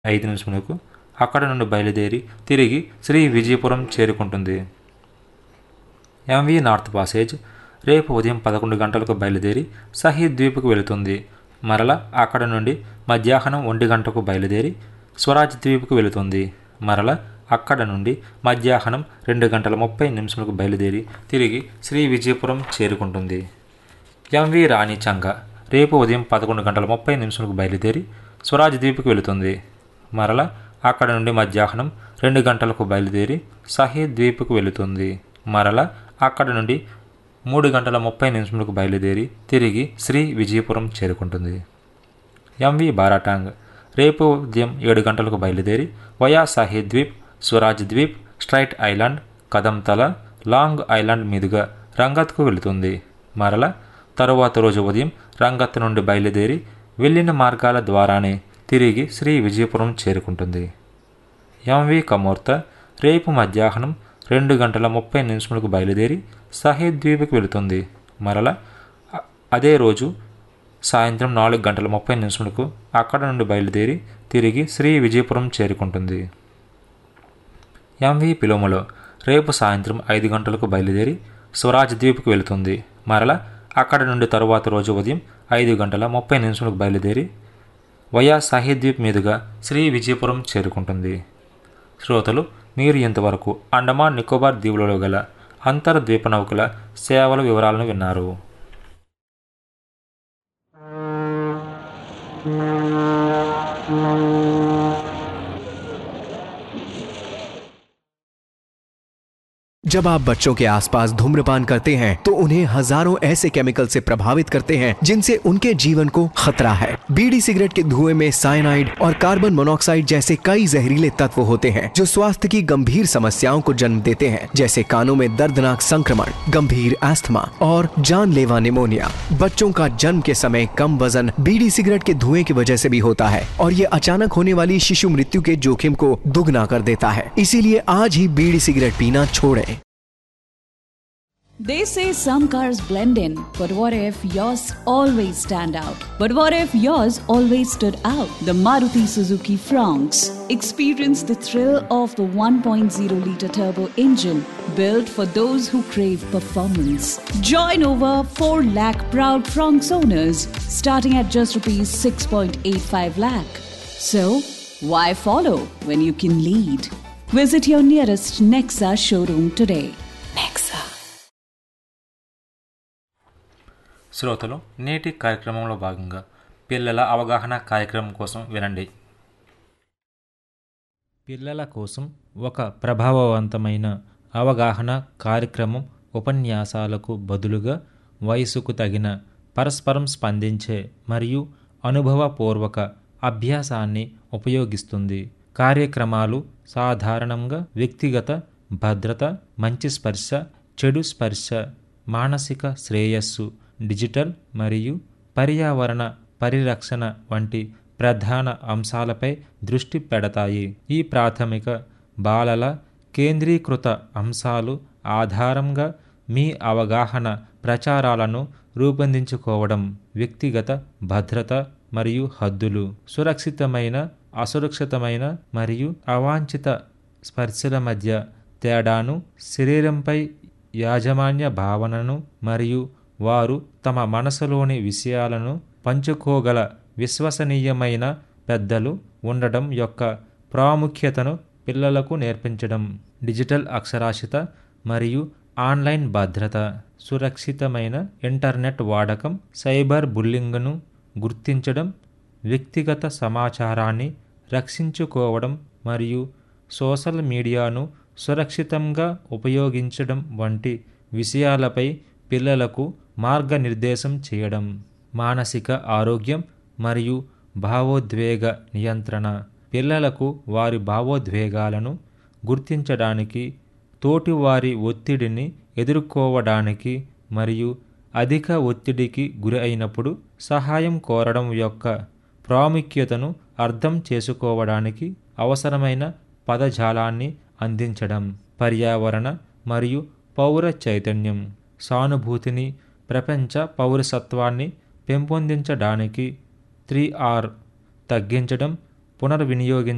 ఐదు నిమిషములకు అక్కడ నుండి బయలుదేరి తిరిగి శ్రీ విజయపురం చేరుకుంటుంది ఎంవి నార్త్ పాసేజ్ రేపు ఉదయం పదకొండు గంటలకు బయలుదేరి సహీద్ ద్వీప్కు వెళుతుంది మరల అక్కడ నుండి మధ్యాహ్నం ఒంటి గంటకు బయలుదేరి స్వరాజ్ ద్వీప్కు వెళుతుంది మరల అక్కడ నుండి మధ్యాహ్నం రెండు గంటల ముప్పై నిమిషములకు బయలుదేరి తిరిగి శ్రీ విజయపురం చేరుకుంటుంది ఎంవి రాణి చంగ రేపు ఉదయం పదకొండు గంటల ముప్పై నిమిషములకు బయలుదేరి స్వరాజ్ ద్వీప్కు వెళుతుంది మరల అక్కడ నుండి మధ్యాహ్నం రెండు గంటలకు బయలుదేరి సహీద్ ద్వీప్కు వెళుతుంది మరల అక్కడ నుండి మూడు గంటల ముప్పై నిమిషములకు బయలుదేరి తిరిగి శ్రీ విజయపురం చేరుకుంటుంది ఎంవి బారాటాంగ్ రేపు ఉదయం ఏడు గంటలకు బయలుదేరి via Shaheed Dweep Swaraj Dweep strait island Kadamtala long island మీదుగా రంగత్కు వెళుతుంది మరల తరువాత రోజు ఉదయం రంగత్ నుండి బయలుదేరి వెళ్ళిన మార్గాల ద్వారానే తిరిగి శ్రీ విజయపురం చేరుకుంటుంది ఎంవి కమోర్త రేపు మధ్యాహ్నం రెండు గంటల ముప్పై నిమిషములకు బయలుదేరి సహీద్ ద్వీప్కి వెళుతుంది మరల అ- అదే రోజు సాయంత్రం నాలుగు గంటల ముప్పై నిమిషములకు అక్కడ నుండి బయలుదేరి తిరిగి శ్రీ విజయపురం చేరుకుంటుంది ఎంవి పిలోములో రేపు సాయంత్రం ఐదు గంటలకు బయలుదేరి స్వరాజ్ ద్వీప్కి వెళుతుంది మరల అక్కడ నుండి తరువాత రోజు ఉదయం ఐదు గంటల ముప్పై నిమిషములకు బయలుదేరి వయా సాహిద్ ద్వీప్ మీదుగా శ్రీ విజయపురం చేరుకుంటుంది శ్రోతలు మీరు ఇంతవరకు అండమాన్ నికోబార్ దీవులలో గల అంతర్ ద్వీప నౌకల సేవల వివరాలను విన్నారు जब आप बच्चों के आसपास धूम्रपान करते हैं तो उन्हें हजारों ऐसे केमिकल से प्रभावित करते हैं जिनसे उनके जीवन को खतरा है बीड़ी सिगरेट के धुएं में साइनाइड और कार्बन मोनोऑक्साइड जैसे कई जहरीले तत्व होते हैं जो स्वास्थ्य की गंभीर समस्याओं को जन्म देते हैं जैसे कानों में दर्दनाक संक्रमण गंभीर एस्थमा और जानलेवा निमोनिया बच्चों का जन्म के समय कम वजन बीड़ी सिगरेट के धुएं की वजह से भी होता है और ये अचानक होने वाली शिशु मृत्यु के जोखिम को दुगना कर देता है इसीलिए आज ही बीड़ी सिगरेट पीना छोड़ें They say some cars blend in, but what if yours always stand out? But what if yours always stood out? The Maruti Suzuki Fronx. Experience the thrill of the 1.0 liter turbo engine built for those who crave performance. Join over 4 lakh proud Fronx owners starting at just rupees 6.85 lakh. So, why follow when you can lead? Visit your nearest Nexa showroom today. Nexa. శ్రోతలు నేటి కార్యక్రమంలో భాగంగా పిల్లల అవగాహన కార్యక్రమం కోసం వినండి పిల్లల కోసం ఒక ప్రభావవంతమైన అవగాహన కార్యక్రమం ఉపన్యాసాలకు బదులుగా వయసుకు తగిన పరస్పరం స్పందించే మరియు అనుభవపూర్వక అభ్యాసాన్ని ఉపయోగిస్తుంది కార్యక్రమాలు సాధారణంగా వ్యక్తిగత భద్రత మంచి స్పర్శ చెడు స్పర్శ మానసిక శ్రేయస్సు డిజిటల్ మరియు పర్యావరణ పరిరక్షణ వంటి ప్రధాన అంశాలపై దృష్టి పెడతాయి ఈ ప్రాథమిక బాలల కేంద్రీకృత అంశాలు ఆధారంగా మీ అవగాహన ప్రచారాలను రూపొందించుకోవడం వ్యక్తిగత భద్రత మరియు హద్దులు సురక్షితమైన అసురక్షితమైన మరియు అవాంఛిత స్పర్శల మధ్య తేడాను శరీరంపై యాజమాన్య భావనను మరియు వారు తమ మనసులోని విషయాలను పంచుకోగల విశ్వసనీయమైన పెద్దలు ఉండడం యొక్క ప్రాముఖ్యతను పిల్లలకు నేర్పించడం డిజిటల్ అక్షరాస్యత మరియు ఆన్లైన్ భద్రత సురక్షితమైన ఇంటర్నెట్ వాడకం సైబర్ బుల్లింగ్ను గుర్తించడం వ్యక్తిగత సమాచారాన్ని రక్షించుకోవడం మరియు సోషల్ మీడియాను సురక్షితంగా ఉపయోగించడం వంటి విషయాలపై పిల్లలకు మార్గనిర్దేశం చేయడం మానసిక ఆరోగ్యం మరియు భావోద్వేగ నియంత్రణ పిల్లలకు వారి భావోద్వేగాలను గుర్తించడానికి తోటివారి ఒత్తిడిని ఎదుర్కోవడానికి మరియు అధిక ఒత్తిడికి గురి అయినప్పుడు సహాయం కోరడం యొక్క ప్రాముఖ్యతను అర్థం చేసుకోవడానికి అవసరమైన పదజాలాన్ని అందించడం పర్యావరణ మరియు పౌర చైతన్యం సానుభూతిని ప్రపంచ పౌరసత్వాన్ని పెంపొందించడానికి త్రీ ఆర్ తగ్గించడం పునర్వినియోగించ